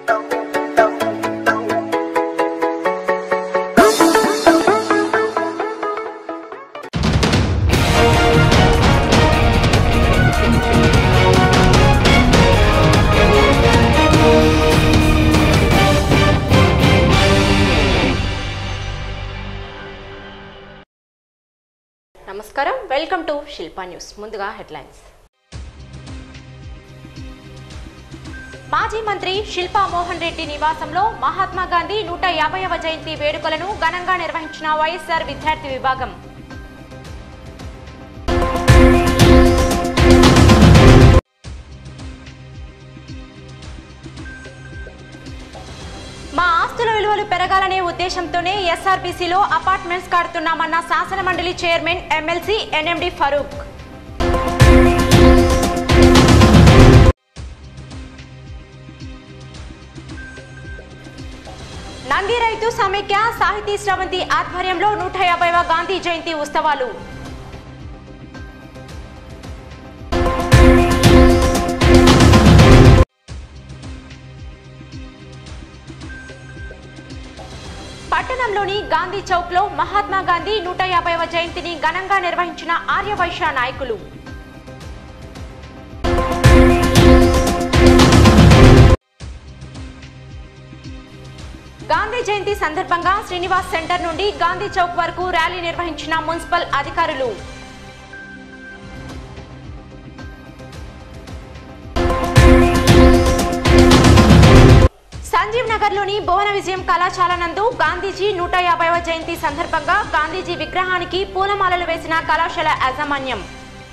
నమస్కారం welcome to Shilpa news ముందుగా headlines మాజీ మంత్రి శిల్పా మోహన్ రెడ్డి నివాసంలో మహాత్మా గాంధీ నూట యాభైవ జయంతి వేడుకలను ఘనంగా నిర్వహించిన వైఎస్ఆర్ విద్యార్థి విభాగం మా ఆస్తుల విలువలు పెరగాలనే ఉద్దేశంతోనే ఎస్ఆర్బీసీలో అపార్ట్మెంట్స్ కడుతున్నామన్న శాసన మండలి chairman MLC NMD Farooq Nandi రైతు సమైక్య సాహితీ శ్రవంతి ఆధ్వర్యంలో నూట యాభైవ గాంధీ జయంతి ఉత్సవాలు పట్టణంలోని గాంధీ చౌక్ లో మహాత్మా గాంధీ నూట యాభైవ జయంతిని ఘనంగా నిర్వహించిన ఆర్యవైశ్య నాయకులు గాంధీ జయంతి సందర్భంగా శ్రీనివాస్ సెంటర్ నుండి గాంధీ చౌక్ వరకు ర్యాలీ నిర్వహించిన మున్సిపల్ అధికారులు సంజీవ్ నగర్ లోని భువన విజయం కళాశాల నందు గాంధీజీ నూట యాభైవ జయంతి సందర్భంగా గాంధీజీ విగ్రహానికి పూలమాలలు వేసిన కళాశాల యాజమాన్యం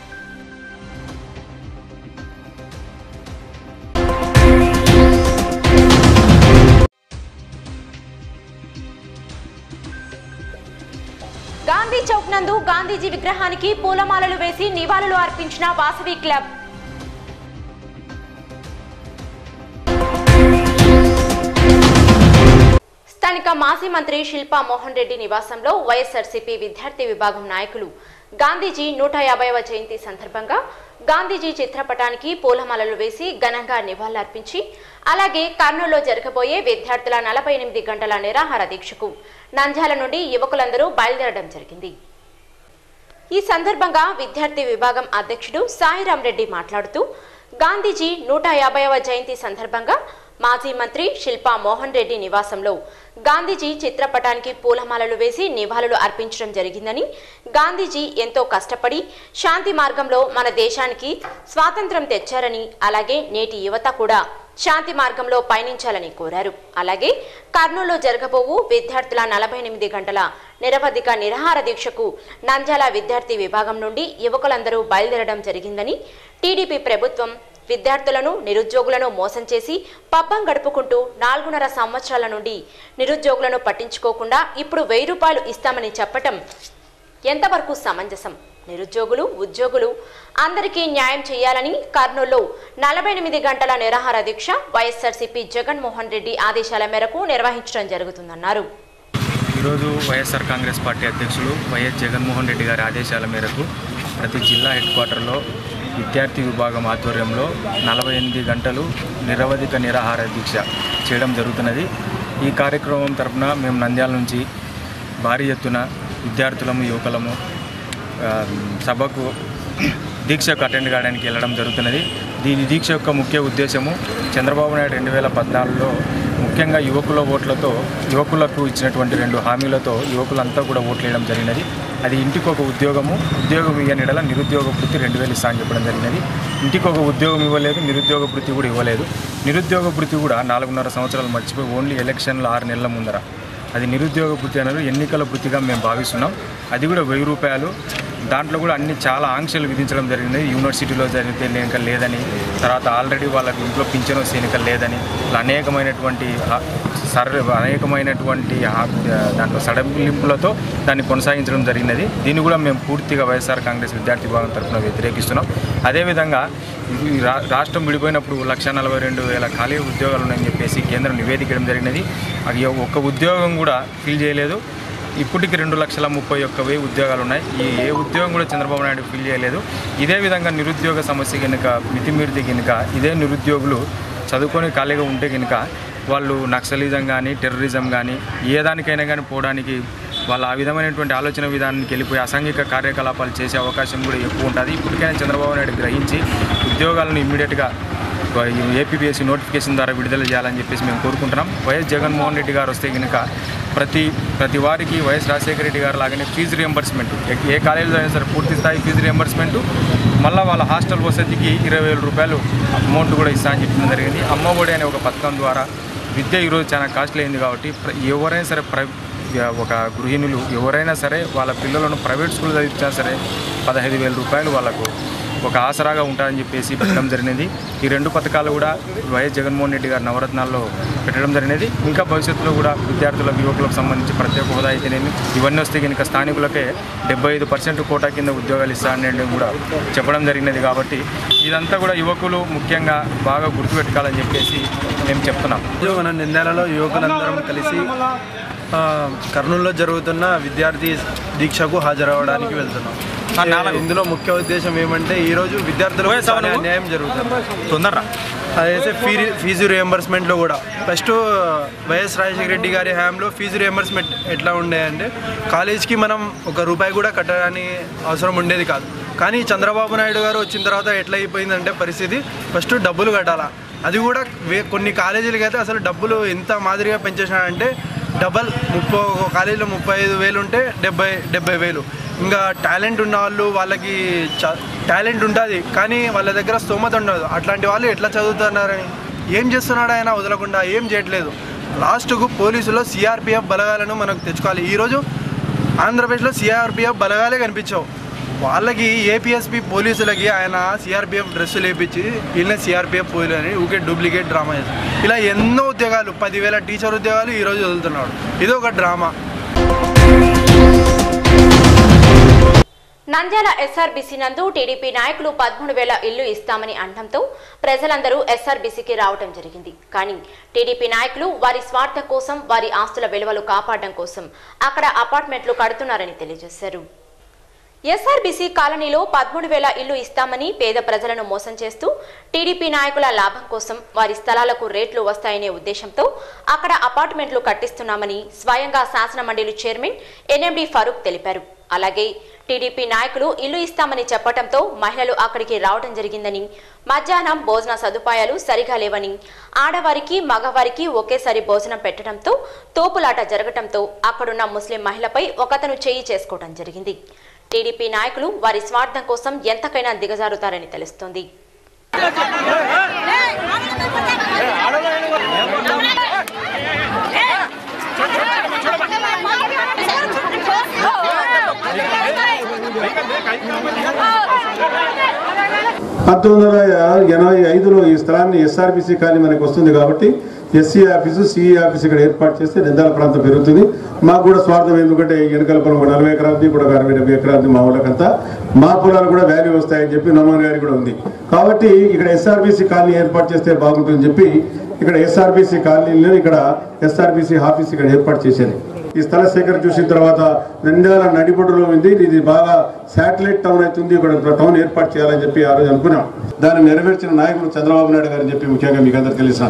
గాంధీ చౌక్ నందు గాంధీజీ విగ్రహానికి పూలమాలలు వేసి నివాళులు అర్పించిన వాసవి క్లబ్ స్థానిక మాజీ మంత్రి శిల్పా మోహన్ రెడ్డి నివాసంలో వైఎస్ఆర్సీపీ విద్యార్థి విభాగం నాయకులు గాంధీజీ నూట యాభైవ జయంతి సందర్భంగా గాంధీజీ చిత్రపటానికి పూలమాలలు వేసి ఘనంగా నివాళులర్పించి అలాగే కర్నూలులో జరగబోయే విద్యార్థుల నలభై ఎనిమిది గంటల నిరాహార దీక్షకు నంద్యాల నుండి యువకులందరూ బయలుదేరడం జరిగింది ఈ సందర్భంగా విద్యార్థి విభాగం అధ్యక్షుడు సాయిరాం రెడ్డి మాట్లాడుతూ గాంధీజీ నూట యాభైవ జయంతి సందర్భంగా మాజీ మంత్రి శిల్పా మోహన్ రెడ్డి నివాసంలో గాంధీజీ చిత్రపటానికి పూలమాలలు వేసి నివాళులు అర్పించడం జరిగిందని గాంధీజీ ఎంతో కష్టపడి శాంతి మార్గంలో మన దేశానికి స్వాతంత్రం తెచ్చారని అలాగే నేటి యువత కూడా శాంతి మార్గంలో పయనించాలని కోరారు అలాగే కర్నూలులో జరగబోవు విద్యార్థుల నలభై ఎనిమిది గంటల నిరవధిక నిరాహార దీక్షకు నంద్యాల విద్యార్థి విభాగం నుండి యువకులందరూ బయలుదేరడం జరిగిందని టీడీపీ ప్రభుత్వం విద్యార్థులను నిరుద్యోగులను మోసం చేసి పబ్బం గడుపుకుంటూ నాలుగున్నర సంవత్సరాల నుండి నిరుద్యోగులను పట్టించుకోకుండా ఇప్పుడు వెయ్యి రూపాయలు ఇస్తామని చెప్పటం ఎంతవరకు సమంజసం నిరుద్యోగులు ఉద్యోగులు అందరికీ న్యాయం చేయాలని కర్నూలులో నలభై ఎనిమిది గంటల నిరాహార దీక్ష వైఎస్ఆర్సీపీ జగన్మోహన్ రెడ్డి ఆదేశాల మేరకు నిర్వహించడం జరుగుతుందన్నారు ఈరోజు వైఎస్ఆర్ కాంగ్రెస్ పార్టీ అధ్యక్షులు వైఎస్ జగన్మోహన్ రెడ్డి గారి ఆదేశాల మేరకు ప్రతి జిల్లా హెడ్ క్వార్టర్లో విద్యార్థి విభాగం ఆధ్వర్యంలో నలభై ఎనిమిది గంటలు నిరవధిక నిరాహార దీక్ష చేయడం జరుగుతున్నది ఈ కార్యక్రమం తరపున మేము నంద్యాల నుంచి భారీ ఎత్తున విద్యార్థులము యువకులము ఆ, సభకు దీక్షకు అటెండ్ కావడానికి వెళ్ళడం జరుగుతున్నది దీని దీక్ష యొక్క ముఖ్య ఉద్దేశము చంద్రబాబు నాయుడు రెండు వేల పద్నాలుగులో ముఖ్యంగా యువకుల ఓట్లతో యువకులకు ఇచ్చినటువంటి రెండు హామీలతో యువకులంతా కూడా ఓట్లు వేయడం జరిగినది అది ఇంటికి ఒక ఉద్యోగము ఉద్యోగం ఇవ్వనిడల నిరుద్యోగ వృత్తి రెండు వేలు ఇస్తా అని చెప్పడం జరిగినది ఇంటికి ఒక ఉద్యోగం ఇవ్వలేదు నిరుద్యోగ వృత్తి కూడా ఇవ్వలేదు నిరుద్యోగ వృత్తి కూడా నాలుగున్నర సంవత్సరాలు మర్చిపోయి ఓన్లీ ఎలక్షన్లు ఆరు నెలల ముందర అది నిరుద్యోగ వృత్తి అనేది ఎన్నికల వృత్తిగా మేము భావిస్తున్నాం అది కూడా వెయ్యి రూపాయలు దాంట్లో కూడా అన్ని చాలా ఆంక్షలు విధించడం జరిగింది యూనివర్సిటీలో జరిగితే ఎన్నిక లేదని తర్వాత ఆల్రెడీ వాళ్ళకి ఇంట్లో పింఛన్ వస్తే ఎన్నిక లేదని ఇలా అనేకమైనటువంటి ఆ, సర్ అనేకమైనటువంటి ఆ, దాంట్లో సడలింపులతో దాన్ని కొనసాగించడం జరిగినది దీన్ని కూడా మేము పూర్తిగా వైఎస్ఆర్ కాంగ్రెస్ విద్యార్థి విభాగం తరఫున వ్యతిరేకిస్తున్నాం అదేవిధంగా ఈ రా రాష్ట్రం విడిపోయినప్పుడు లక్ష నలభై రెండు వేల ఖాళీ ఉద్యోగాలు ఉన్నాయని చెప్పేసి కేంద్రం నివేదిక ఇవ్వడం జరిగినది అది ఒక్క ఉద్యోగం కూడా ఫిల్ చేయలేదు ఇప్పటికి రెండు లక్షల ముప్పై ఒక్క వెయ్యి ఉద్యోగాలు ఉన్నాయి ఈ ఏ ఉద్యోగం కూడా చంద్రబాబు నాయుడు ఫిల్ చేయలేదు ఇదే విధంగా నిరుద్యోగ సమస్య కనుక మితిమీరితే కనుక ఇదే నిరుద్యోగులు చదువుకొని ఖాళీగా ఉంటే కనుక వాళ్ళు నక్సలిజం కానీ టెర్రరిజం కానీ ఏ దానికైనా కానీ పోవడానికి వాళ్ళ ఆ విధమైనటువంటి ఆలోచన విధానానికి వెళ్ళిపోయి అసాంఘిక కార్యకలాపాలు చేసే అవకాశం కూడా ఎక్కువ ఉంటుంది ఇప్పటికైనా చంద్రబాబు నాయుడు గ్రహించి ఉద్యోగాలను ఇమ్మీడియట్గా ఏపీపీఎస్సీ నోటిఫికేషన్ ద్వారా విడుదల చేయాలని చెప్పేసి మేము కోరుకుంటున్నాం వైఎస్ జగన్మోహన్ రెడ్డి గారు వస్తే కనుక ప్రతి ప్రతి వారికి వైఎస్ రాజశేఖర రెడ్డి గారు లాగానే ఫీజు రియంబర్స్మెంట్ ఏ కాలేజీలో అయినా సరే పూర్తి స్థాయి ఫీజు రియంబర్స్మెంట్ మళ్ళీ వాళ్ళ హాస్టల్ వసతికి ఇరవై వేల రూపాయలు అమౌంట్ కూడా ఇస్తా అని చెప్పడం జరిగింది అమ్మఒడి అనే ఒక పథకం ద్వారా విద్య ఈరోజు చాలా కాస్ట్లీ అయింది కాబట్టి ప్ర- ఎవరైనా సరే ప్ర ఒక గృహిణులు ఎవరైనా సరే వాళ్ళ పిల్లలను ప్రైవేట్ స్కూల్ చదివించినా సరే పదహైదు వేల రూపాయలు వాళ్ళకు ఒక ఆసరాగా ఉంటారని చెప్పేసి పెట్టడం జరిగినది ఈ రెండు పథకాలు కూడా వైఎస్ జగన్మోహన్ రెడ్డి గారి నవరత్నాల్లో పెట్టడం జరిగినది ఇంకా భవిష్యత్తులో కూడా విద్యార్థులకు యువకులకు సంబంధించి ప్రత్యేక హోదా అయితేనేమి ఇవన్నీ వస్తే కనుక స్థానికులకే డెబ్బై ఐదు పర్సెంట్ కోటా కింద ఉద్యోగాలు ఇస్తారనేది కూడా చెప్పడం జరిగినది కాబట్టి ఇదంతా కూడా యువకులు ముఖ్యంగా బాగా గుర్తుపెట్టుకోవాలని చెప్పేసి మేము చెప్తున్నాం ఈరోజు మన నిందాలలో యువకులందరం కలిసి ఆ, కర్నూలులో జరుగుతున్న విద్యార్థి దీక్షకు హాజరవడానికి వెళ్తున్నాం ఆ, నాలుగు. ఇందులో ముఖ్య ఉద్దేశం ఏమంటే ఈరోజు విద్యార్థులకు పోయేసావా చాలా నువ్వు? అన్యాయం జరుగుతుంది తొందరరా అదైతే ఫీ ఫీజు రియంబర్స్మెంట్లో కూడా ఫస్ట్ వైఎస్ రాజశేఖర రెడ్డి గారి హయాంలో ఫీజు రియంబర్స్మెంట్ ఎట్లా ఉండే అంటే కాలేజ్కి మనం ఒక రూపాయి కూడా కట్టడానికి అవసరం ఉండేది కాదు కానీ చంద్రబాబు నాయుడు గారు వచ్చిన తర్వాత ఎట్లా అయిపోయిందంటే పరిస్థితి ఫస్ట్ డబ్బులు కట్టాలా అది కూడా వే కొన్ని కాలేజీలకి అయితే అసలు డబ్బులు ఎంత మాదిరిగా పెంచేసినాడంటే డబల్ ముప్పై ఒక కాలేజీలో ముప్పై ఐదు వేలు ఉంటే డెబ్బై డెబ్బై వేలు ఇంకా టాలెంట్ ఉన్న వాళ్ళు వాళ్ళకి చ టాలెంట్ ఉంటుంది కానీ వాళ్ళ దగ్గర స్తోమత ఉండదు అట్లాంటి వాళ్ళు ఎట్లా చదువుతున్నారని ఏం చేస్తున్నాడు ఆయన వదలకుండా ఏం చేయట్లేదు లాస్ట్కు పోలీసులో సిఆర్పిఎఫ్ బలగాలను మనకు తెచ్చుకోవాలి ఈరోజు ఆంధ్రప్రదేశ్లో సిఆర్పిఎఫ్ బలగాలే కనిపించవు వాళ్ళకి ఏపీఎస్పి పోలీసులకి ఆయన సిఆర్పిఎఫ్ డ్రెస్సులు వేయించి వీళ్ళనే సిఆర్పిఎఫ్ పోలీసు అని ఊకే డూప్లికేట్ డ్రామా చేస్తారు ఇలా ఎన్నో ఉద్యోగాలు పదివేల టీచర్ ఉద్యోగాలు ఈరోజు వదులుతున్నాడు ఇది ఒక డ్రామా నంద్యాల ఎస్ఆర్బీసీ నందు టీడీపీ నాయకులు పదమూడు వేల ఇల్లు ఇస్తామని అనడంతో ప్రజలందరూ ఎస్ఆర్బీసీకి రావడం జరిగింది కానీ టీడీపీ నాయకులు వారి స్వార్థం కోసం వారి ఆస్తుల విలువలు కాపాడడం కోసం అక్కడ అపార్ట్మెంట్లు కడుతున్నారని తెలియజేశారు ఎస్ఆర్బీసీ కాలనీలో పదమూడు వేల ఇల్లు ఇస్తామని పేద ప్రజలను మోసం చేస్తూ టీడీపీ నాయకుల లాభం కోసం వారి స్థలాలకు రేట్లు వస్తాయనే ఉద్దేశంతో అక్కడ అపార్ట్మెంట్లు కట్టిస్తున్నామని స్వయంగా శాసన మండలి చైర్మన్ ఎన్ఎండి ఫరూక్ తెలిపారు అలాగే టీడీపీ నాయకులు ఇల్లు ఇస్తామని చెప్పడంతో మహిళలు అక్కడికి రావడం జరిగిందని మధ్యాహ్నం భోజన సదుపాయాలు సరిగా లేవని ఆడవారికి మగవారికి ఒకేసారి భోజనం పెట్టడంతో తోపులాట జరగటంతో అక్కడున్న ముస్లిం మహిళపై ఒకతను చేయి చేసుకోవడం జరిగింది టీడీపీ నాయకులు వారి స్వార్థం కోసం ఎంతకైనా దిగజారుతారని తెలుస్తోంది పంతొమ్మిది వందల ఎనభై ఐదులో ఈ స్థలాన్ని ఎస్ఆర్బీసీ కాలనీ మనకు వస్తుంది కాబట్టి ఎస్సీ ఆఫీసు సిఈ ఆఫీస్ ఇక్కడ ఏర్పాటు చేస్తే నిందాల ప్రాంతం పెరుగుతుంది మాకు కూడా స్వార్థం ఎందుకంటే ఈ వెనకాల పొలం ఒక నలభై ఎకరాలది ఇప్పుడు ఒక అరవై డెబ్బై ఎకరాలది మా వాళ్ళకంతా మా పొలాలు కూడా వాల్యూ వస్తాయని చెప్పి నోమన్ గారికి కూడా ఉంది కాబట్టి ఇక్కడ ఎస్ఆర్బీసీ కాలనీ ఏర్పాటు చేస్తే బాగుంటుందని చెప్పి ఇక్కడ ఎస్ఆర్బీసీ కాలనీలో ఇక్కడ ఎస్ఆర్బీసీ ఆఫీస్ ఇక్కడ ఏర్పాటు చేశారు ఈ స్థల సేకరణ చూసిన తర్వాత నంద్యాల నడిబొడ్డులో ఉంది ఇది బాగా శాటిలైట్ టౌన్ అవుతుంది ఇక్కడ టౌన్ ఏర్పాటు చేయాలని చెప్పి ఆ రోజు అనుకున్నాం దాన్ని నెరవేర్చిన నాయకుడు చంద్రబాబు నాయుడు గారు చెప్పి ముఖ్యంగా మీకు అందరికీ తెలిసిన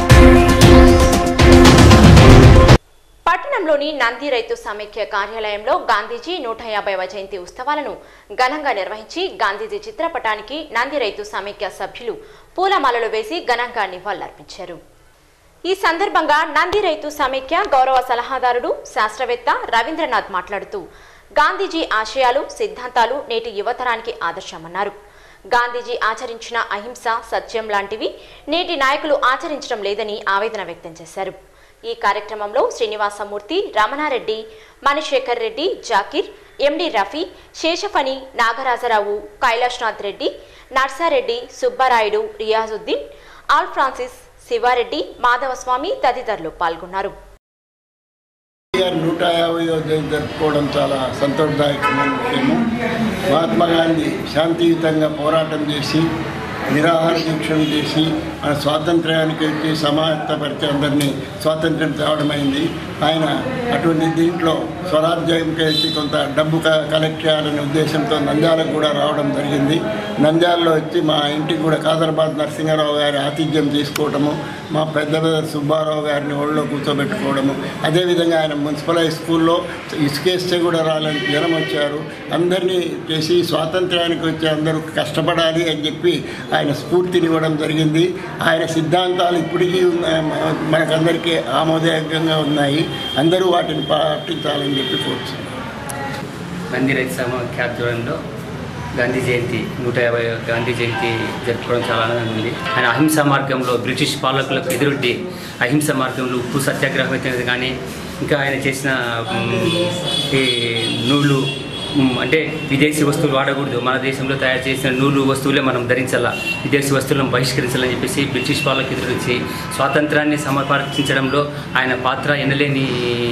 పట్టణంలోని నంది రైతు సమైక్య కార్యాలయంలో గాంధీజీ నూట యాభైవ జయంతి ఉత్సవాలను ఘనంగా నిర్వహించి గాంధీజీ చిత్రపటానికి నంది రైతు సమైక్య సభ్యులు పూలమాలలు వేసి ఘనంగా నివాళులర్పించారు ఈ సందర్భంగా నంది రైతు సమైక్య గౌరవ సలహాదారుడు శాస్త్రవేత్త రవీంద్రనాథ్ మాట్లాడుతూ గాంధీజీ ఆశయాలు సిద్ధాంతాలు నేటి యువతరానికి ఆదర్శమన్నారు గాంధీజీ ఆచరించిన అహింస సత్యం లాంటివి నేటి నాయకులు ఆచరించడం లేదని ఆవేదన వ్యక్తం చేశారు ఈ కార్యక్రమంలో శ్రీనివాసమూర్తి రమణారెడ్డి మణిశేఖర్ రెడ్డి జాకీర్ ఎండి రఫీ శేషఫణి నాగరాజరావు కైలాష్నాథ్ రెడ్డి నర్సారెడ్డి సుబ్బారాయుడు రియాజుద్దీన్ ఆల్ ఫ్రాన్సిస్ శివారెడ్డి మాధవస్వామి తదితరులు పాల్గొన్నారు గారి నూట యాభైవ జయంతి జరుపుకోవడం చాలా సంతోషదాయకమైన విషయము మహాత్మా గాంధీ శాంతియుతంగా పోరాటం చేసి నిరాహార దీక్షలు చేసి మన స్వాతంత్ర్యానికి వచ్చి సమాయత్తపరిచి అందరినీ స్వాతంత్ర్యం తేవడమైంది ఆయన అటువంటి దీంట్లో స్వరాజ్యంకి వచ్చి కొంత డబ్బు క- కలెక్ట్ చేయాలనే ఉద్దేశంతో నంద్యాలకు కూడా రావడం జరిగింది నంద్యాలలో వచ్చి మా ఇంటికి కూడా కాదరాబాద్ నరసింహారావు గారి ఆతిథ్యం తీసుకోవడము మా పెద్ద పెద్ద సుబ్బారావు గారిని ఒళ్ళో కూర్చోబెట్టుకోవడము అదేవిధంగా ఆయన మున్సిపల్ హై స్కూల్లో ఇసుకేస్తే కూడా రాలని జనం వచ్చారు అందరినీ చేసి స్వాతంత్ర్యానికి వచ్చి అందరూ కష్టపడాలి అని చెప్పి ఆయన స్ఫూర్తినివ్వడం జరిగింది ఆయన సిద్ధాంతాలు ఇప్పటికీ ఉన్న- మనకందరికీ ఆమోదయోగ్యంగా ఉన్నాయి అందరూ వాటిని పాటించాలని చెప్పి కోరుతున్నాను నంది రైతు సమాఖ్య ఆధ్వర్యంలో గాంధీ జయంతి నూట యాభై గాంధీ జయంతి జరుపుకోవడం చాలా ఆనందంగా ఉంది ఆయన అహింసా మార్గంలో బ్రిటిష్ పాలకులకు ఎదురొడ్డి అహింస మార్గంలో ఉప్పు సత్యాగ్రహం అయితే కానీ ఇంకా ఆయన చేసిన మ్, ఈ నూలు మ్, అంటే విదేశీ వస్తువులు వాడకూడదు మన దేశంలో తయారు చేసిన నూలు వస్తువులే మనం ధరించాలా విదేశీ వస్తువులను బహిష్కరించాలని చెప్పేసి బ్రిటిష్ వాళ్ళకి ఎదురొచ్చి స్వాతంత్రాన్ని సమర్పించడంలో ఆయన పాత్ర ఎనలేని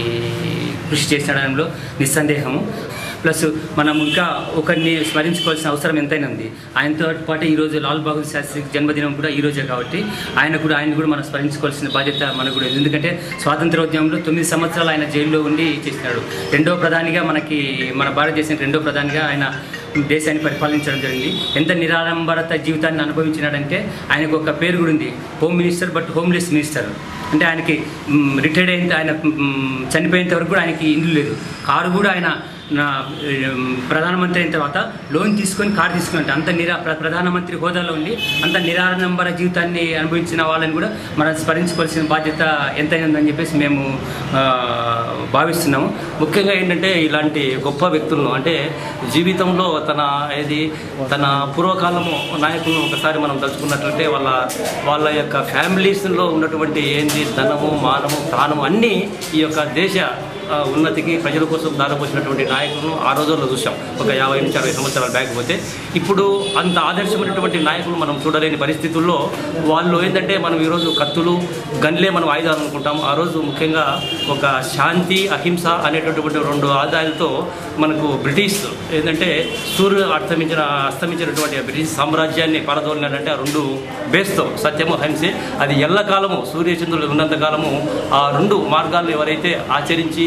కృషి చేసడంలో నిస్సందేహము ప్లస్ మనం ఇంకా ఒకరిని స్మరించుకోవాల్సిన అవసరం ఎంతైనా ఉంది ఆయనతో పాటు ఈరోజు లాల్ బహదూర్ శాస్త్రి జన్మదినం కూడా ఈ రోజే కాబట్టి ఆయన కూడా ఆయన కూడా మనం స్మరించుకోవాల్సిన బాధ్యత మనకు కూడా ఉంది ఎందుకంటే స్వాతంత్రోద్యమంలో తొమ్మిది సంవత్సరాలు ఆయన జైల్లో ఉండి చేసినాడు రెండో ప్రధానిగా మనకి మన భారతదేశం రెండో ప్రధానిగా ఆయన దేశాన్ని పరిపాలించడం జరిగింది ఎంత నిరాడంబరత జీవితాన్ని అనుభవించినాడంటే ఆయనకు ఒక పేరు కూడా ఉంది home minister but homeless minister అంటే ఆయనకి రిటైర్డ్ అయిన ఆయన మ్, చనిపోయేంత వరకు కూడా ఆయనకి ఇల్లు లేదు కారు కూడా ఆయన నా ఉమ్, ప్రధానమంత్రి అయిన తర్వాత లోన్ తీసుకొని కారు తీసుకున్నట్టు అంత నిరా ప్ర- ప్రధానమంత్రి హోదాలో ఉండి అంత నిరాడంబర జీవితాన్ని అనుభవించిన వాళ్ళని కూడా మనం స్మరించుకోవాల్సిన బాధ్యత ఎంతైనా ఉందని చెప్పేసి మేము ఆ, భావిస్తున్నాము ముఖ్యంగా ఏంటంటే ఇలాంటి గొప్ప వ్యక్తులను అంటే జీవితంలో తన ఏది తన పూర్వకాలము నాయకులను ఒకసారి మనం తలుచుకున్నట్లయితే వాళ్ళ వాళ్ళ యొక్క ఫ్యామిలీస్లో ఉన్నటువంటి ఏంది ధనము మానము ప్రాణము అన్నీ ఈ యొక్క దేశ ఆ, ఉన్నతికి ప్రజల కోసం దారపోసినటువంటి నాయకులను ఆ రోజుల్లో చూసాం ఒక యాభై నుంచి అరవై సంవత్సరాల బ్యాక్ పోతే ఇప్పుడు అంత ఆదర్శమైనటువంటి నాయకులు మనం చూడలేని పరిస్థితుల్లో వాళ్ళు ఏంటంటే మనం ఈరోజు కత్తులు గన్లే మనం ఆయుధాలు అనుకుంటాం ఆ రోజు ముఖ్యంగా ఒక శాంతి అహింస అనేటటువంటి రెండు ఆదాయాలతో మనకు బ్రిటిష్ ఏంటంటే సూర్యుడు అస్తమించిన అస్తమించినటువంటి బ్రిటిష్ సామ్రాజ్యాన్ని పారదోలినాడంటే ఆ రెండు బేస్తో సత్యము అహింసే అది ఎల్లకాలము సూర్యచంద్రులు ఉన్నంత కాలము ఆ రెండు మార్గాలను ఎవరైతే ఆచరించి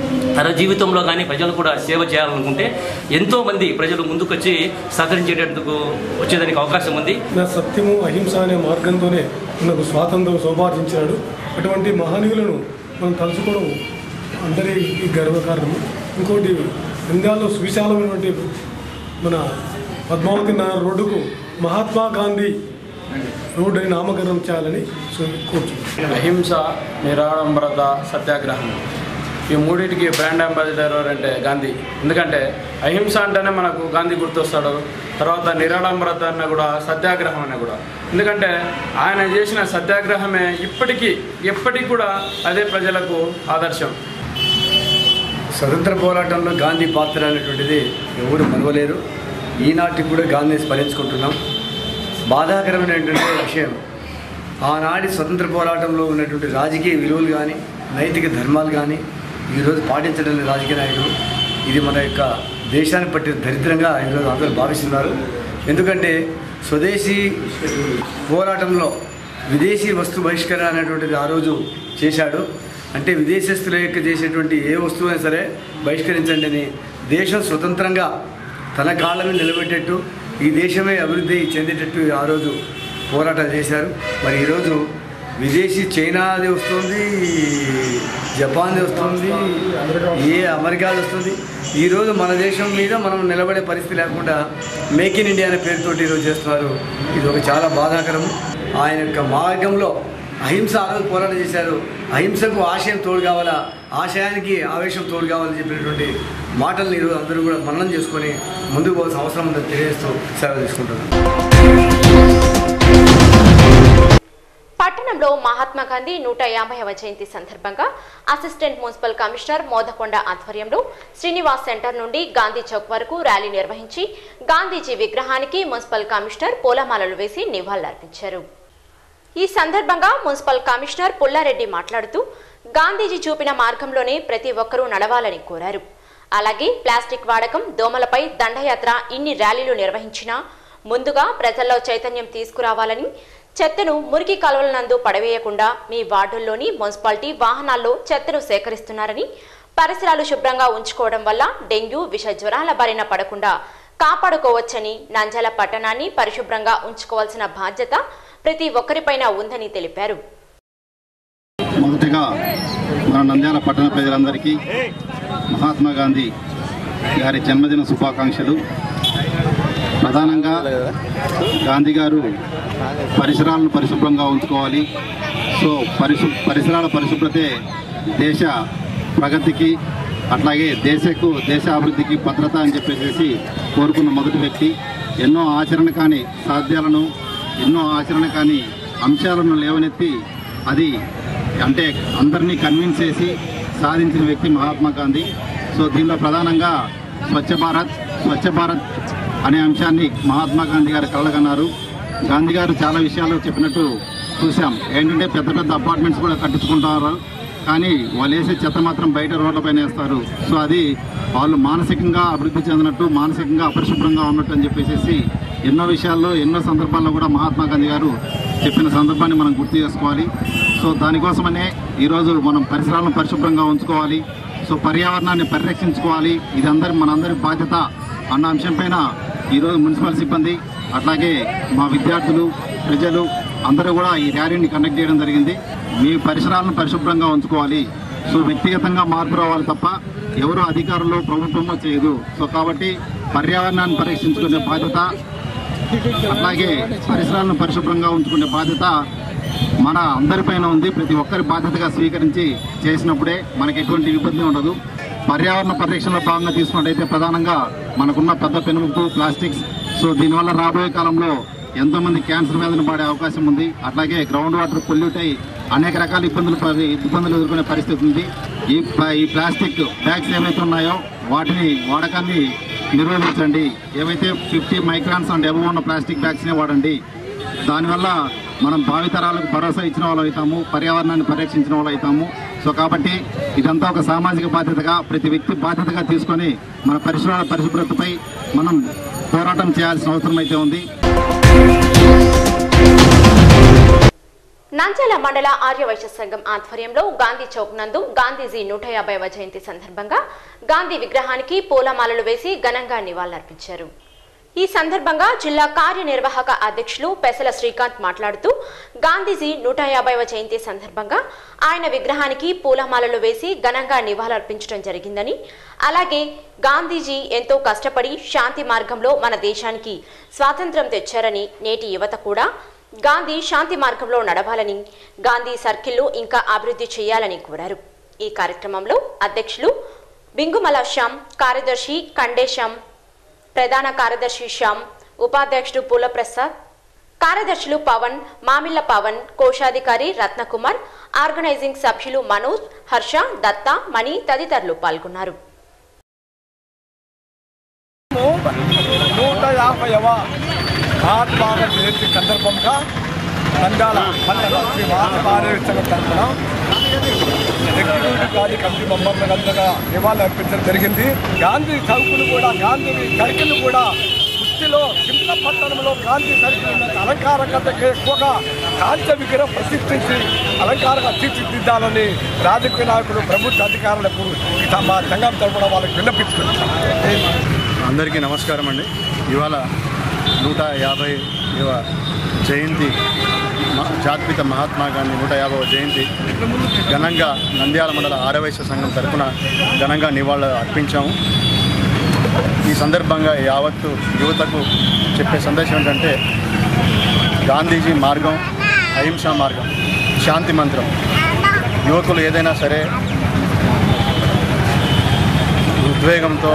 తన జీవితంలో కానీ ప్రజలు కూడా సేవ చేయాలనుకుంటే ఎంతో మంది ప్రజలు ముందుకొచ్చి సహకరించేటందుకు వచ్చేదానికి అవకాశం ఉంది నా సత్యము అహింస అనే మార్గంతోనే మనకు స్వాతంత్రం సౌపార్జించాడు అటువంటి మహనీయులను మనం తలుచుకోవడం అందరికీ గర్వకారణము ఇంకోటి ఇండియాలో సువిశాలమైనటువంటి మన పద్మావతి నగర్ రోడ్డుకు మహాత్మా గాంధీ రోడ్డు అని నామకరణం చేయాలని కోరుచున్నాను అహింస నిరాడంబరత సత్యాగ్రహం ఈ మూడింటికి బ్రాండ్ అంబాసిడర్ ఎవరంటే గాంధీ ఎందుకంటే అహింస అంటేనే మనకు గాంధీ గుర్తొస్తాడు తర్వాత నిరాడంబరత అన్న కూడా సత్యాగ్రహం అన్న కూడా ఎందుకంటే ఆయన చేసిన సత్యాగ్రహమే ఇప్పటికీ ఎప్పటికి కూడా అదే ప్రజలకు ఆదర్శం స్వతంత్ర పోరాటంలో గాంధీ పాత్ర అనేటువంటిది ఎవరు మరవలేరు ఈనాటికి కూడా గాంధీని స్మరించుకుంటున్నాం బాధాకరమైనటువంటి విషయం ఆనాటి స్వతంత్ర పోరాటంలో ఉన్నటువంటి రాజకీయ విలువలు కానీ నైతిక ధర్మాలు కానీ ఈరోజు పాటించడం లేదు రాజకీయ నాయకులు ఇది మన యొక్క దేశాన్ని పట్టిన దరిద్రంగా ఈరోజు అందరూ భావిస్తున్నారు ఎందుకంటే స్వదేశీ పోరాటంలో విదేశీ వస్తు బహిష్కరణ అనేటువంటిది ఆ రోజు చేశాడు అంటే విదేశస్తుల యొక్క చేసేటువంటి ఏ వస్తువు అయినా సరే బహిష్కరించండి అని దేశం స్వతంత్రంగా తన కాళ్ళ మీద నిలబెట్టేట్టు ఈ దేశమే అభివృద్ధి చెందేటట్టు ఆ రోజు పోరాటాలు చేశారు మరి ఈరోజు విదేశీ చైనాది వస్తుంది జపాన్ది వస్తుంది ఏ అమెరికాది వస్తుంది ఈరోజు మన దేశం మీద మనం నిలబడే పరిస్థితి లేకుండా మేక్ ఇన్ ఇండియా అనే పేరుతోటి ఈరోజు చేస్తున్నారు ఇది ఒక చాలా బాధాకరం ఆయన యొక్క మార్గంలో అహింస ఆ రోజు పోరాటం చేశారు అహింసకు ఆశయం తోడు కావాలా ఆశయానికి ఆవేశం తోడు కావాలని చెప్పినటువంటి మాటలను ఈరోజు అందరూ కూడా మననం చేసుకొని ముందుకు పోవాల్సిన అవసరం ఉందని తెలియజేస్తూ సెలవు తీసుకుంటున్నాను పట్టణంలో మహాత్మా గాంధీ నూట యాభైవ జయంతి సందర్భంగా అసిస్టెంట్ మున్సిపల్ కమిషనర్ మోదకొండ ఆధ్వర్యంలో శ్రీనివాస్ సెంటర్ నుండి గాంధీ చౌక్ వరకు ర్యాలీ నిర్వహించి గాంధీజీ విగ్రహానికి మున్సిపల్ కమిషనర్ పూలమాలలు వేసి నివాళులర్పించారు ఈ సందర్భంగా మున్సిపల్ కమిషనర్ పుల్లారెడ్డి మాట్లాడుతూ గాంధీజీ చూపిన మార్గంలోనే ప్రతి ఒక్కరూ నడవాలని కోరారు అలాగే ప్లాస్టిక్ వాడకం దోమలపై దండయాత్ర ఇన్ని ర్యాలీలు నిర్వహించినా ముందుగా ప్రజల్లో చైతన్యం తీసుకురావాలని చెత్తను మురికి కాలువల నందు పడవేయకుండా మీ వార్డుల్లోని మున్సిపాలిటీ వాహనాల్లో చెత్తను సేకరిస్తున్నారని పరిసరాలు శుభ్రంగా ఉంచుకోవడం వల్ల డెంగ్యూ విష జ్వరాల బారిన పడకుండా కాపాడుకోవచ్చని నంజాల పట్టణాన్ని పరిశుభ్రంగా ఉంచుకోవాల్సిన బాధ్యత ప్రతి ఒక్కరిపైన ఉందని తెలిపారు మొదటిగా మన నంద్యాల పట్టణ ప్రజలందరికీ మహాత్మా గాంధీ గారి జన్మదిన శుభాకాంక్షలు ప్రధానంగా గాంధీ గారు పరిసరాలను పరిశుభ్రంగా ఉంచుకోవాలి సో పరిశు పరిసరాల పరిశుభ్రతే దేశ ప్రగతికి అట్లాగే దేశకు దేశ అభివృద్ధికి భద్రత అని చెప్పేసి కోరుకున్న మొదటి వ్యక్తి ఎన్నో ఆచరణ కాని సాధ్యాలను ఎన్నో ఆచరణ కాని అంశాలను లేవనెత్తి అది అంటే అందరినీ కన్విన్స్ చేసి సాధించిన వ్యక్తి మహాత్మా గాంధీ సో దీనిలో ప్రధానంగా స్వచ్ఛ భారత్ స్వచ్ఛ భారత్ అనే అంశాన్ని మహాత్మా గాంధీ గారు కలగన్నారు గాంధీ గారు చాలా విషయాలు చెప్పినట్టు చూసాం ఏంటంటే పెద్ద పెద్ద అపార్ట్మెంట్స్ కూడా కట్టించుకుంటారు కానీ వాళ్ళు వేసే చెత్త మాత్రం బయట రోడ్లపైన వేస్తారు సో అది వాళ్ళు మానసికంగా అభివృద్ధి చెందినట్టు మానసికంగా అపరిశుభ్రంగా ఉన్నట్టు అని చెప్పేసి ఎన్నో విషయాల్లో ఎన్నో సందర్భాల్లో కూడా మహాత్మా గాంధీ గారు చెప్పిన సందర్భాన్ని మనం గుర్తు చేసుకోవాలి సో దానికోసమనే ఈరోజు మనం పరిసరాలను పరిశుభ్రంగా ఉంచుకోవాలి సో పర్యావరణాన్ని పరిరక్షించుకోవాలి ఇది అందరి మనందరి బాధ్యత అన్న అంశంపైన ఈరోజు మున్సిపల్ సిబ్బంది అట్లాగే మా విద్యార్థులు ప్రజలు అందరూ కూడా ఈ ర్యాలీని కండక్ట్ చేయడం జరిగింది మీ పరిసరాలను పరిశుభ్రంగా ఉంచుకోవాలి సో వ్యక్తిగతంగా మార్పు రావాలి తప్ప ఎవరు అధికారులు ప్రభుత్వమో చేయదు సో కాబట్టి పర్యావరణాన్ని పరీక్షించుకునే బాధ్యత అట్లాగే పరిసరాలను పరిశుభ్రంగా ఉంచుకునే బాధ్యత మన అందరిపైన ఉంది ప్రతి ఒక్కరి బాధ్యతగా స్వీకరించి చేసినప్పుడే మనకి ఎటువంటి ఇబ్బంది ఉండదు పర్యావరణ పరిరక్షణలో భాగంగా తీసుకున్నట్టయితే ప్రధానంగా మనకున్న పెద్ద పెనుముకు ప్లాస్టిక్స్ సో దీనివల్ల రాబోయే కాలంలో ఎంతో మంది క్యాన్సర్ వ్యాధిని పడే అవకాశం ఉంది అట్లాగే గ్రౌండ్ వాటర్ పొల్యూట్ అయి అనేక రకాల ఇబ్బందులు పరి- ఇబ్బందులు ఎదుర్కొనే పరిస్థితి ఉంది ఈ ప్లా- ఈ ప్లాస్టిక్ బ్యాగ్స్ ఏవైతే ఉన్నాయో వాటిని వాడకాన్ని నిర్వహించండి ఏవైతే ఫిఫ్టీ మైక్రాన్స్ అండ్ ఎబో ఉన్న ప్లాస్టిక్ బ్యాగ్స్నే వాడండి దానివల్ల మనం భావితరాలకు భరోసా ఇచ్చిన వాళ్ళు అవుతాము పర్యావరణాన్ని పరిరక్షించిన వాళ్ళు అవుతాము సో కాబట్టి ఇదంతా ఒక సామాజిక బాధ్యతగా ప్రతి వ్యక్తి బాధ్యతగా తీసుకొని మన పరిసరాల పరిశుభ్రతపై మనం పోరాటం చేయాల్సిన అవసరం అయితే ఉంది నంద్యాల మండల ఆర్యవైశ్య సంఘం ఆధ్వర్యంలో గాంధీ చౌక్ నందు గాంధీజీ నూట యాభైవ జయంతి సందర్భంగా గాంధీ విగ్రహానికి పూలమాలలు వేసి ఘనంగా నివాళులర్పించారు ఈ సందర్భంగా జిల్లా కార్యనిర్వాహక అధ్యక్షులు పెసల శ్రీకాంత్ మాట్లాడుతూ గాంధీజీ నూట యాభైవ జయంతి సందర్భంగా ఆయన విగ్రహానికి పూలమాలలు వేసి ఘనంగా నివాళులర్పించడం జరిగిందని అలాగే గాంధీజీ ఎంతో కష్టపడి శాంతి మార్గంలో మన దేశానికి స్వాతంత్రం తెచ్చారని నేటి యువత కూడా గాంధీ శాంతి మార్గంలో నడవాలని గాంధీ సర్కిల్ను ఇంకా అభివృద్ధి చేయాలని కోరారు ఈ కార్యక్రమంలో అధ్యక్షులు బింగుమల శ్యామ్ కార్యదర్శి కండేశ్యామ్ ప్రధాన కార్యదర్శి శ్యామ్ ఉపాధ్యక్షుడు పూలప్రసాద్ కార్యదర్శులు పవన్ మామిళ్ల పవన్ కోశాధికారి రత్నకుమార్ ఆర్గనైజింగ్ సభ్యులు మనోజ్ హర్ష దత్త మణి తదితరులు పాల్గొన్నారు నూట యాభైవ మహాత్మా జయంతి సందర్భంగా నంద్యాల మండల శ్రీ మహాత్మా సంఘం తరఫున ఎగ్జిక్యూటివ్ గాంధీ కమిటీ మెంబర్లందగా నివాళులు అర్పించడం జరిగింది గాంధీ చౌకులు కూడా గాంధీ సర్కిల్ కూడా వృత్తిలో కింద పట్టణంలో గాంధీ సర్కిల్ ఉన్న అలంకారకత ఎక్కువగా కాంచ విగ్రహం ప్రతిష్ఠించి అలంకారంగా తీర్చిదిద్దాలని రాజకీయ నాయకులు ప్రభుత్వ అధికారులకు ఇక మా సంఘం తరఫున వాళ్ళకి విన్నపించుకుంటున్నాం అందరికీ నమస్కారం అండి ఇవాళ నూట యాభై జయంతి మ- జాతిపిత మహాత్మా గాంధీ నూట యాభైవ జయంతి ఘనంగా నంద్యాల మండల ఆరవైశ్య సంఘం తరఫున ఘనంగా నివాళులు అర్పించాము ఈ సందర్భంగా యావత్తు యువతకు చెప్పే సందేశం ఏంటంటే గాంధీజీ మార్గం అహింసా మార్గం శాంతి మంత్రం యువకులు ఏదైనా సరే ఉద్వేగంతో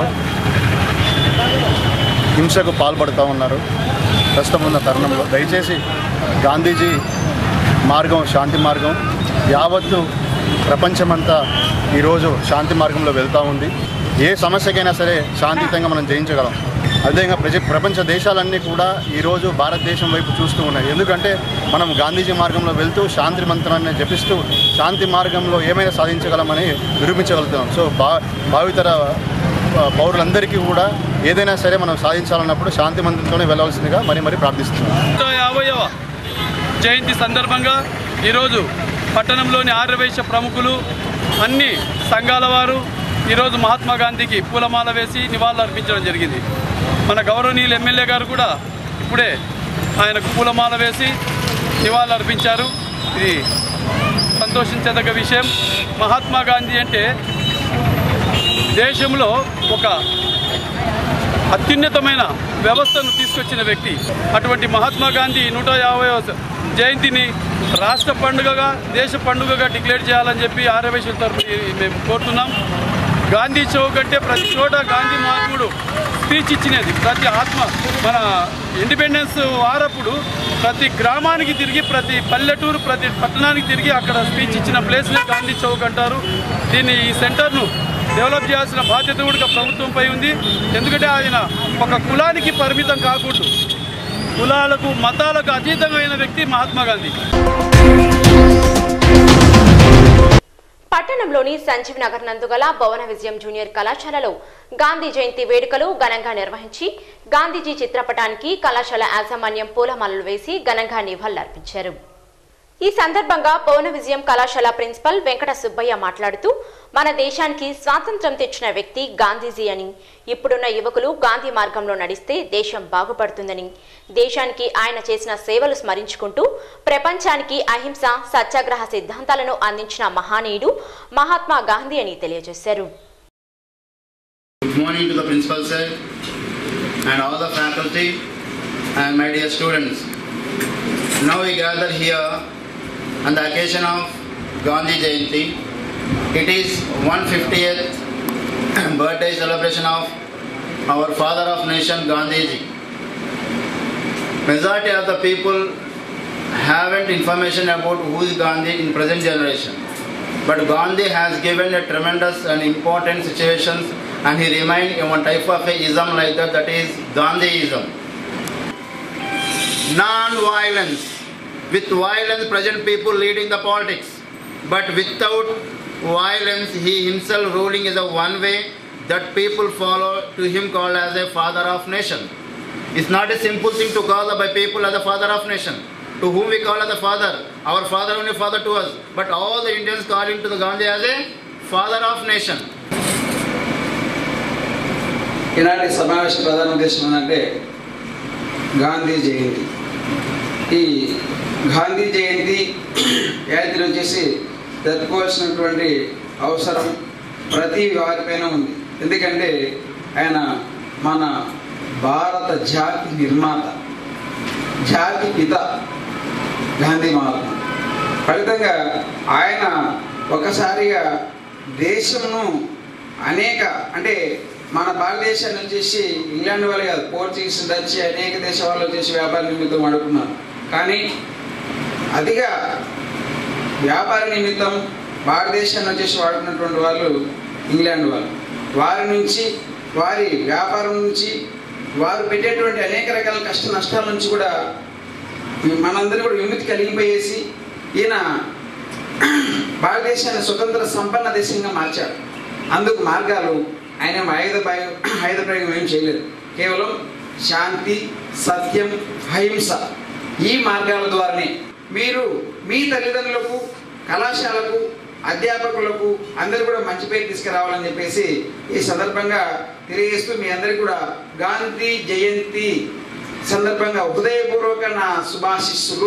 హింసకు పాల్పడుతూ ఉన్నారు ప్రస్తుతం ఉన్న తరుణంలో దయచేసి గాంధీజీ మార్గం శాంతి మార్గం యావత్తు ప్రపంచమంతా ఈరోజు శాంతి మార్గంలో వెళ్తూ ఉంది ఏ సమస్యకైనా సరే శాంతియుతంగా మనం జయించగలం అదేవిధంగా ప్రజ ప్రపంచ దేశాలన్నీ కూడా ఈరోజు భారతదేశం వైపు చూస్తూ ఉన్నాయి ఎందుకంటే మనం గాంధీజీ మార్గంలో వెళ్తూ శాంతి మంత్రాన్ని జపిస్తూ శాంతి మార్గంలో ఏమైనా సాధించగలమని నిరూపించగలుగుతాం సో భా భావితర ఆ, పౌరులందరికీ కూడా ఏదైనా సరే మనం సాధించాలన్నప్పుడు శాంతి మంత్రంతోనే వెళ్ళవలసిందిగా మరి మరి ప్రార్థిస్తున్నాం నూట యాభైవ జయంతి సందర్భంగా ఈరోజు పట్టణంలోని ఆర్యవైశ్య ప్రముఖులు అన్ని సంఘాల వారు ఈరోజు మహాత్మా గాంధీకి పూలమాల వేసి నివాళులు అర్పించడం జరిగింది మన గౌరవనీయులు ఎమ్మెల్యే గారు కూడా ఇప్పుడే ఆయనకు పూలమాల వేసి నివాళులు అర్పించారు ఇది సంతోషించదగ్గ విషయం మహాత్మా గాంధీ అంటే దేశంలో ఒక అత్యున్నతమైన వ్యవస్థను తీసుకొచ్చిన వ్యక్తి అటువంటి మహాత్మా గాంధీ నూట యాభై జయంతిని రాష్ట్ర పండుగగా దేశ పండుగగా డిక్లేర్ చేయాలని చెప్పి ఆర్యవైశ్యుల తరఫు మేము కోరుతున్నాం గాంధీ చౌక్ అంటే ప్రతి చోట గాంధీ మహాత్ముడు స్పీచ్ ఇచ్చినది ప్రతి ఆత్మ మన ఇండిపెండెన్స్ వారప్పుడు ప్రతి గ్రామానికి తిరిగి ప్రతి పల్లెటూరు ప్రతి పట్టణానికి తిరిగి అక్కడ స్పీచ్ ఇచ్చిన ప్లేస్ని గాంధీ చౌక్ అంటారు దీన్ని ఈ సెంటర్ను డెవలప్ చేయాల్సిన బాధ్యత కూడా ప్రభుత్వంపై ఉంది ఎందుకంటే ఆయన ఒక కులానికి పరిమితం కాకూడదు కులాలకు మతాలకు అతీతమైన వ్యక్తి మహాత్మా గాంధీ పట్టణంలోని సంజీవ్ నగర్ నందుగల భవన విజయం జూనియర్ కళాశాలలో గాంధీ జయంతి వేడుకలు ఘనంగా నిర్వహించి గాంధీజీ చిత్రపటానికి కళాశాల యాజమాన్యం పూలమాలలు వేసి ఘనంగా నివాళులర్పించారు ఈ సందర్భంగా పవన విజయం కళాశాల ప్రిన్సిపల్ వెంకట సుబ్బయ్య మాట్లాడుతూ మన దేశానికి స్వాతంత్రం తెచ్చిన వ్యక్తి గాంధీజీ అని ఇప్పుడున్న యువకులు గాంధీ మార్గంలో నడిస్తే దేశం బాగుపడుతుందని దేశానికి ఆయన చేసిన సేవలు స్మరించుకుంటూ ప్రపంచానికి అహింస సత్యాగ్రహ సిద్ధాంతాలను అందించిన మహానీయుడు మహాత్మా గాంధీ అని తెలియజేశారు Good morning to the principal sir and all the faculty and my dear students. Now we gather here on the occasion of Gandhi Jayanti. It is 150th birthday celebration of our father of nation Gandhiji. Majority of the people haven't information about who is Gandhi in present generation. But Gandhi has given a tremendous and important situations and he remained in one type of a ism like that, that is Gandhiism. Non-violence. With violence, present people leading the politics. But without violence, he himself ruling is a one way that people follow to him called as a father of nation. It's not a simple thing to call the by people as the father of nation. To whom we call as the father, our father only father to us. But all the Indians call him to the Gandhi as a father of nation. ఈనాటి సమావేశ ప్రధాన ఉద్దేశం ఏంటంటే గాంధీ జయంతి ఈ గాంధీ జయంతి జయంతిని వచ్చేసి జరుపుకోవాల్సినటువంటి అవసరం ప్రతి వారిపైన ఉంది ఎందుకంటే ఆయన మన భారత జాతి నిర్మాత జాతి పిత గాంధీ మహాత్మా ఫలితంగా ఆయన ఒకసారిగా దేశంను అనేక అంటే మన భారతదేశాన్ని వచ్చేసి ఇంగ్లాండ్ వాళ్ళు కాదు పోర్చుగీస్ డచ్ అనేక దేశ వాళ్ళు వచ్చేసి వ్యాపార నిమిత్తం వాడుకున్నారు కానీ అదిగా వ్యాపార నిమిత్తం భారతదేశాన్ని వచ్చేసి వాడుకున్నటువంటి వాళ్ళు ఇంగ్లాండ్ వాళ్ళు వారి నుంచి వారి వ్యాపారం నుంచి వారు పెట్టేటువంటి అనేక రకాల కష్ట నష్టాల నుంచి కూడా మనందరూ కూడా విముక్తి కలిగిపోయేసి ఈయన భారతదేశాన్ని స్వతంత్ర సంపన్న దేశంగా మార్చాడు అందుకు మార్గాలు ఆయన ఆయుధ భయం ఆయుధ ప్రయోగం ఏం చేయలేదు కేవలం శాంతి సత్యం అహింస ఈ మార్గాల ద్వారానే మీరు మీ తల్లిదండ్రులకు కళాశాలకు అధ్యాపకులకు అందరూ కూడా మంచి పేరు తీసుకురావాలని చెప్పేసి ఈ సందర్భంగా తెలియజేస్తూ మీ అందరికీ కూడా గాంధీ జయంతి సందర్భంగా హృదయపూర్వక నా శుభాశిస్సులు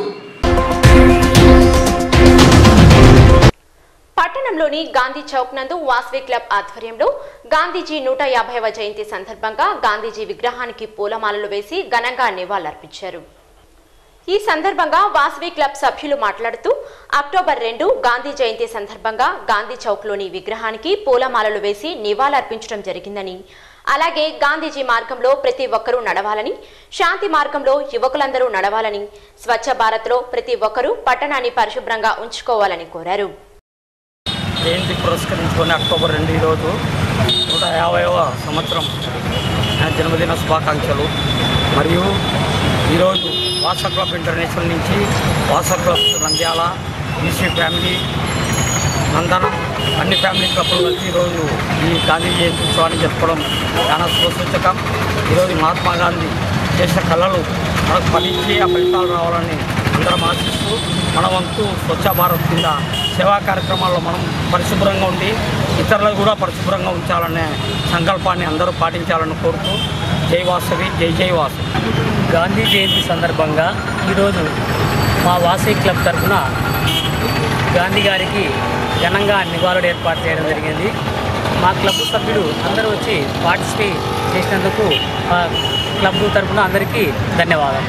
పట్టణంలోని గాంధీ చౌక్ నందు వాస్వి క్లబ్ ఆధ్వర్యంలో గాంధీజీ నూట యాభైవ జయంతి సందర్భంగా గాంధీజీ విగ్రహానికి పూలమాలలు వేసి ఘనంగా నివాళులర్పించారు ఈ సందర్భంగా వాసవి క్లబ్ సభ్యులు మాట్లాడుతూ అక్టోబర్ రెండు గాంధీ జయంతి సందర్భంగా గాంధీ చౌక్లోని విగ్రహానికి పూలమాలలు వేసి నివాళులర్పించడం జరిగిందని అలాగే గాంధీజీ మార్గంలో ప్రతి ఒక్కరూ నడవాలని శాంతి మార్గంలో యువకులందరూ నడవాలని స్వచ్ఛ భారత్లో ప్రతి ఒక్కరూ పట్టణాన్ని పరిశుభ్రంగా ఉంచుకోవాలని కోరారు జయంతి పురస్కరించుకొని అక్టోబర్ రెండు ఈరోజు నూట యాభైవ సంవత్సరం ఆయన జన్మదిన శుభాకాంక్షలు మరియు ఈరోజు వాస క్లబ్ ఇంటర్నేషనల్ నుంచి వాస క్లబ్ నంద్యాల బీసీ ఫ్యామిలీ నందనం అన్ని ఫ్యామిలీ క్లబ్లు కలిసి ఈరోజు ఈ గాంధీ జయంతి ఉత్సవాన్ని జరుపుకోవడం చాలా శుభసూచకం ఈరోజు మహాత్మా గాంధీ చేసిన కళలు మనకు ఫలించి ఆ ఫలితాలు రావాలని అందరం ఆశిస్తూ మన వంతు స్వచ్ఛ భారత్ కింద సేవా కార్యక్రమాల్లో మనం పరిశుభ్రంగా ఉండి ఇతరులను కూడా పరిశుభ్రంగా ఉంచాలనే సంకల్పాన్ని అందరూ పాటించాలని కోరుతూ జై వాసవి జై జై వాసవి గాంధీ జయంతి సందర్భంగా ఈరోజు మా వాసవి క్లబ్ తరఫున గాంధీ గారికి ఘనంగా నివాళులు ఏర్పాటు చేయడం జరిగింది మా క్లబ్ సభ్యులు అందరూ వచ్చి పార్టిసిపేట్ చేసినందుకు మా క్లబ్ తరఫున అందరికీ ధన్యవాదాలు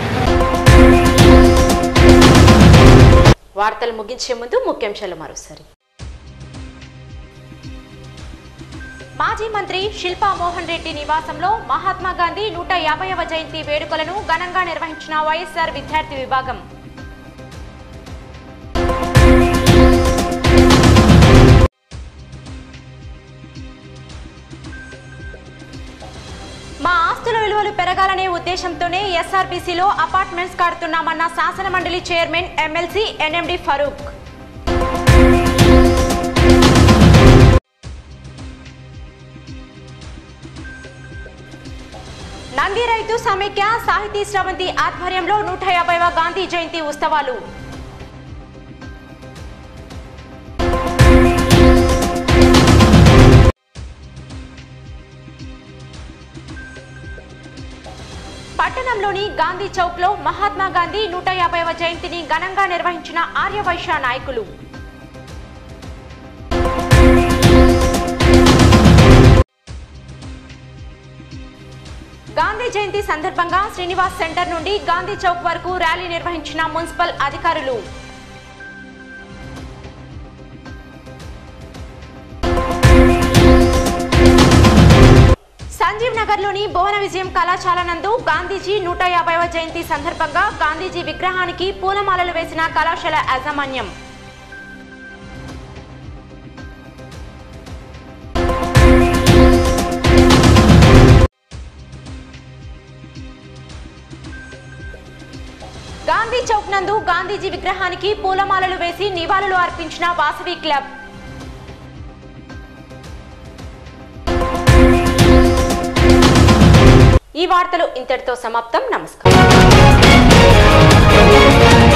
వార్తలు ముగించే ముందు ముఖ్యాంశాలు మరోసారి మాజీ మంత్రి శిల్పా మోహన్ రెడ్డి నివాసంలో మహాత్మా గాంధీ నూట యాభైవ జయంతి వేడుకలను ఘనంగా నిర్వహించిన వైఎస్ఆర్ విద్యార్థి విభాగం మా ఆస్తుల విలువలు పెరగాలనే ఉద్దేశంతోనే ఎస్ఆర్బీసీలో అపార్ట్మెంట్స్ కడుతున్నామన్న శాసన మండలి chairman MLC NMD Farooq Nandi రైతు సమైక్య సాహితీ స్రవంతి ఆధ్వర్యంలో నూట యాభైవ గాంధీ జయంతి ఉత్సవాలు పట్టణంలోని గాంధీ చౌక్ లో మహాత్మా గాంధీ నూట యాభైవ జయంతిని ఘనంగా నిర్వహించిన ఆర్యవైశ్య నాయకులు గాంధీ జయంతి సందర్భంగా శ్రీనివాస్ సెంటర్ నుండి గాంధీ చౌక్ వరకు ర్యాలీ నిర్వహించిన మున్సిపల్ అధికారులు సంజీవ్ నగర్ లోని భువన విజయం కళాశాల నందు గాంధీజీ నూట యాభైవ జయంతి సందర్భంగా గాంధీజీ విగ్రహానికి పూలమాలలు వేసిన కళాశాల యాజమాన్యం గాంధీ చౌక్ నందు గాంధీజీ విగ్రహానికి పూలమాలలు వేసి నివాళులు అర్పించిన వాసవి క్లబ్ ఈ వార్తలు ఇంతటితో సమాప్తం నమస్కారం